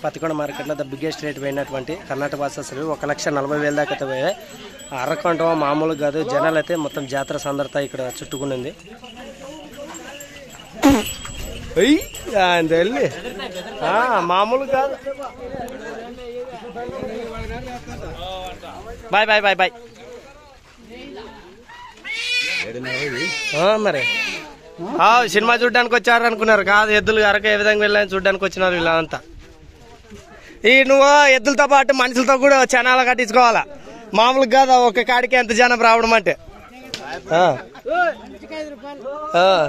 పత్తికొండ మార్కెట్లో the biggest rate పోయినటువంటి కర్ణాటక వాసస్సులు ఒక లక్ష నలభై వేల దాకా అయితే పోయాయి అరకొంట మామూలు కాదు జనాలు అయితే మొత్తం జాతర సందర్భత ఇక్కడ చుట్టుకునింది ఎయ్, ఆయన వెళ్ళి ఆ, మామూలు కాదు బాయ్ బాయ్ బాయ్ బాయ్ ఆ, మరి ఆ, సినిమా చూడడానికి వచ్చారు అనుకున్నారు కాదు ఎద్దులు అరక ఏ విధంగా వెళ్ళని చూడడానికి వచ్చినారు వీళ్ళంతా ఈ నువ్వు ఎద్దులతో పాటు మనుషులతో కూడా చనాలు కట్టించుకోవాలా మామూలుగా కాదు ఒక కాడికి ఎంత జనం రావడం అంటే ఆ. ఆ.